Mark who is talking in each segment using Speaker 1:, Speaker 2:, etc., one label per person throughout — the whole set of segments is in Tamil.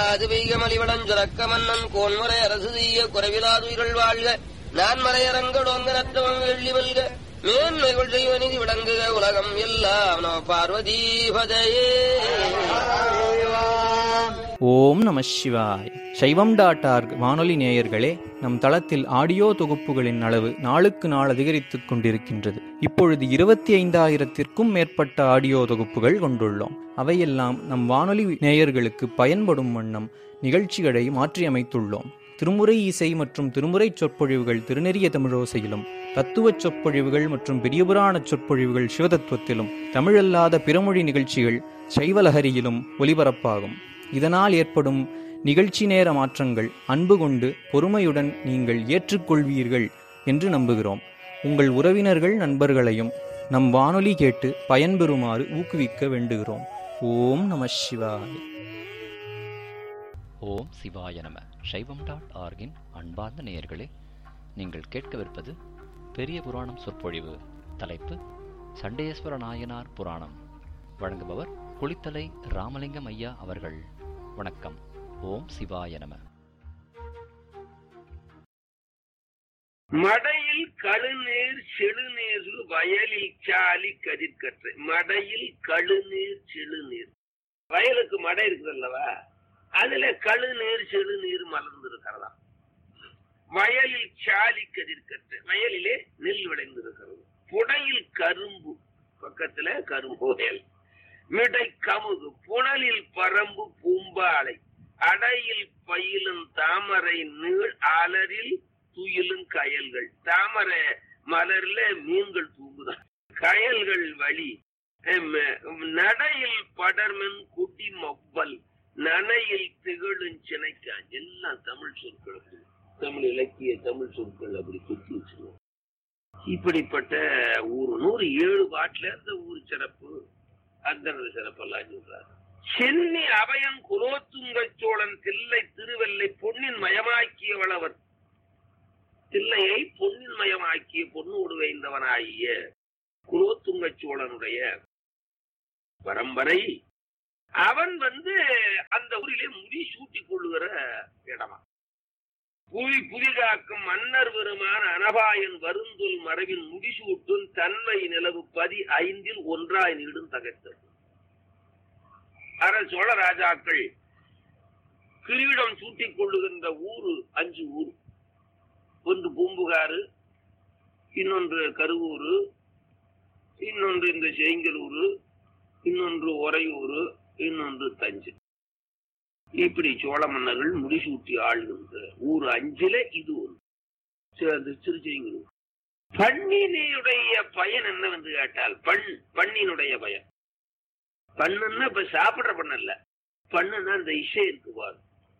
Speaker 1: மாது பெய்க மலிவளம் சுரக்க மன்னன் கோன்முறை அரசு செய்ய குறைவிலாதுயிர்கள் வாழ்க நான் மறையரங்கடோங்க நற்றவம் வெள்ளி வல்க மேன்மைகள் செய்வ நிதி விளங்குக உலகம் எல்லாம் நம பார்வதீபதையே
Speaker 2: ஓம் நம சிவாய் சைவம் டாட் ஆர்க் வானொலி நேயர்களே நம் தளத்தில் ஆடியோ தொகுப்புகளின் அளவு நாளுக்கு நாள் அதிகரித்துக் கொண்டிருக்கின்றது இப்பொழுது இருபத்தி ஐந்தாயிரத்திற்கும் மேற்பட்ட ஆடியோ தொகுப்புகள் கொண்டுள்ளோம் அவையெல்லாம் நம் வானொலி நேயர்களுக்கு பயன்படும் வண்ணம் நிகழ்ச்சிகளை மாற்றியமைத்துள்ளோம் திருமுறை இசை மற்றும் திருமுறை சொற்பொழிவுகள் திருநெறிய தமிழோசையிலும் தத்துவச் சொற்பொழிவுகள் மற்றும் பெரியபுராண சொற்பொழிவுகள் சிவதத்துவத்திலும் தமிழல்லாத பிறமொழி நிகழ்ச்சிகள் சைவலஹரியிலும் ஒலிபரப்பாகும் இதனால் ஏற்படும் நிகழ்ச்சி நேர மாற்றங்கள் அன்பு கொண்டு பொறுமையுடன் நீங்கள் ஏற்றுக்கொள்வீர்கள் என்று நம்புகிறோம் உங்கள் உறவினர்கள் நண்பர்களையும் நம் வானொலி கேட்டு பயன்பெறுமாறு ஊக்குவிக்க வேண்டுகிறோம் ஓம் நம சிவாய்
Speaker 3: ஓம் சிவாய நம சைவம் டாட் ஆர்கின் அன்பார்ந்த நேயர்களே நீங்கள் கேட்கவிருப்பது பெரிய புராணம் சொற்பொழிவு தலைப்பு சண்டேஸ்வர நாயனார் புராணம் வழங்குபவர் குளித்தலை ராமலிங்கம் ஐயா அவர்கள் வணக்கம் ஓம் சிவாய நம
Speaker 1: மடையில் கழுநீர் செழுநீர் வயலில் சாலி கதிர்கற்று மடையில் கழுநீர் செழுநீர் வயலுக்கு மடை இருக்குது அல்லவா அதுல கழுநீர் செழுநீர் மலர்ந்து இருக்கிறதா வயலில் சாலி கதிர்கற்று வயலிலே நெல் விளைந்திருக்கிறது புடையில் கரும்பு பக்கத்துல கரும்பு வயல் மிடை கமுகு புனலில் பரம்பு பூம்பாலை அடையில் பயிலும் தாமரை நீள் ஆலரில் துயிலும் கயல்கள் தாமரை மலர்ல மீன்கள் தூங்குதான் கயல்கள் வழி எம், நடையில் படர்மென் குடி மொப்பல் நனையில் திகழும் சினைக்கான் எல்லாம் தமிழ் சொற்கள் அப்படி. தமிழ் இலக்கிய தமிழ் சொற்கள் அப்படி குத்தி வச்சுருவோம் இப்படிப்பட்ட ஊர் நூறு ஏழு பாட்டுல இந்த ஊர் சிறப்பு அந்த சிறப்பெல்லாம் சொல்றாரு சென்னி அபயன் குலோத்துங்க சோழன் தில்லை திருவெல்லை பொன்னின் மயமாக்கியவளவர் தில்லையை பொன்னின் மயமாக்கிய பொன்னோடு வைந்தவனாகிய குலோத்துங்க சோழனுடைய பரம்பரை அவன் வந்து அந்த ஊரிலே முடி சூட்டிக் கொள்ளுகிற இடமா புவி புதிகாக்கும் மன்னர் பெருமான அனபாயன் வருந்துல் மரபின் முடிசூட்டும் தன்மை நிலவு பதி ஐந்தில் ஒன்றாய் நீடும் தகத்தது அர சோழ ராஜாக்கள் கிரீடம் சூட்டிக் கொள்ளுகின்ற ஊரு அஞ்சு ஊர் ஒன்று பூம்புகாரு இன்னொன்று கருவூரு இன்னொன்று இந்த செங்கலூரு இன்னொன்று உறையூரு இன்னொன்று தஞ்சை இப்படி சோழ மன்னர்கள் முடிசூட்டி ஆளுகின்ற ஊர் அஞ்சில இது ஒன்று சரி, அது திருச்செங்கலூர் பண்ணினுடைய பயன் என்னவென்று கேட்டால் பண் பண்ணினுடைய பயன் பண்ணுன்னா இப்ப சாப்பிடுற பண்ணல பண்ணுன்னா அந்த இசை இருக்கு பாரு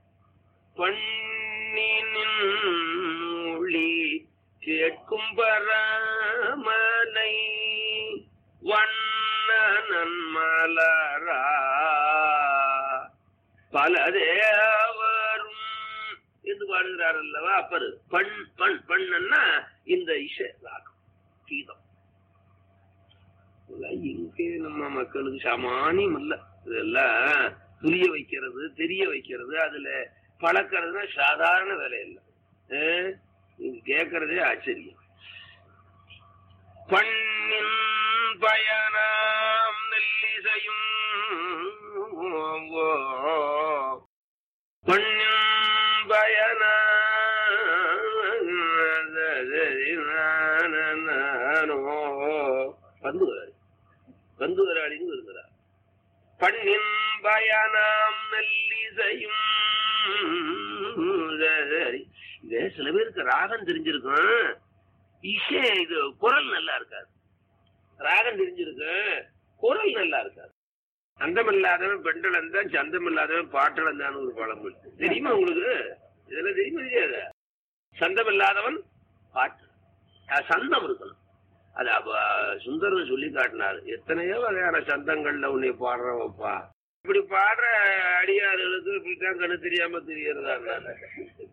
Speaker 1: பண்ணினின் ஒளி கேட்கும் பரமலை வண்ணனன் மலரா பல தேவரும் என்று பாடுகிறார் அல்லவா அப்பரு பண் பண் பண்ணன்னா இந்த இசை ராகம் கீதம் இதெல்லாம் இங்கே நம்ம மக்களுக்கு சாமானியம் இல்ல இதெல்லாம் புரிய வைக்கிறது தெரிய வைக்கிறது அதுல பழக்கிறதுனா சாதாரண வேலை இல்லை அஹ், நீங்க கேட்கறதே ஆச்சரியம் பண்ணின் பயனாம் நெல்லிசையும் பண்ணின் பயனா பந்துகிறார் பந்துகிறாளின்னு இருக்கிறார் பண்ணின் பயனாம் நெல்லிசையும் இது சில பேருக்கு ராகம் தெரிஞ்சிருக்கும் இசை இது குரல் நல்லா இருக்காது ராகம் தெரிஞ்சிருக்கு குரல் நல்லா இருக்காது அந்தம் இல்லாதவன் பெண்டலம் தான் சந்தம் இல்லாதவன் பாட்டலம் தான் ஒரு பழமொழி தெரியுமா உங்களுக்கு இதெல்லாம் தெரியுமா தெரியாது சந்தம் இல்லாதவன் பாட்டு அஹ் சந்தம் இருக்கணும் அது அப்ப சுந்தரர் சொல்லி காட்டினாரு எத்தனையோ வகையான சந்தங்கள்ல உன்னை பாடுறவப்பா இப்படி பாடுற அடியார்களுக்கு இப்படித்தான் கண்ணு தெரியாம தெரியறதா இருந்தாங்க